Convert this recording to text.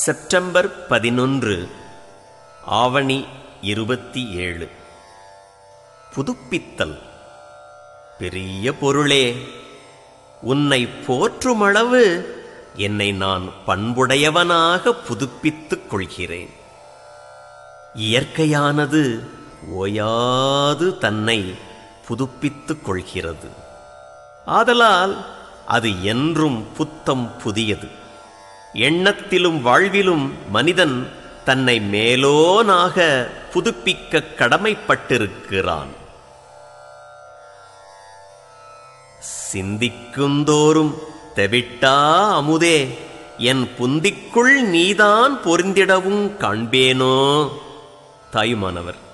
September பதினொன்று ஆவணி இருபத்தி ஏழு புதுப்பித்தல் பெரிய பொருளே உன்னை போற்றுமளவு என்னை நான் பண்புடையவனாக புதுப்பித்துக் கொள்கிறேன் இயற்கையானது ஓயாது தன்னை புதுப்பித்துக் கொள்கிறது ஆதலால் அது என்றும் புத்தம் புதியது எண்ணத்திலும் வாழ்விலும் மனிதன் தன்னை மேலோனாக புதுப்பிக்க கடமைப்பட்டிருக்கிறான் சிந்திக்குந்தோறும் தெவிட்டா அமுதே என் புந்திக்குள் நீதான் பொருந்திடவும் காண்பேனோ தாயுமானவர்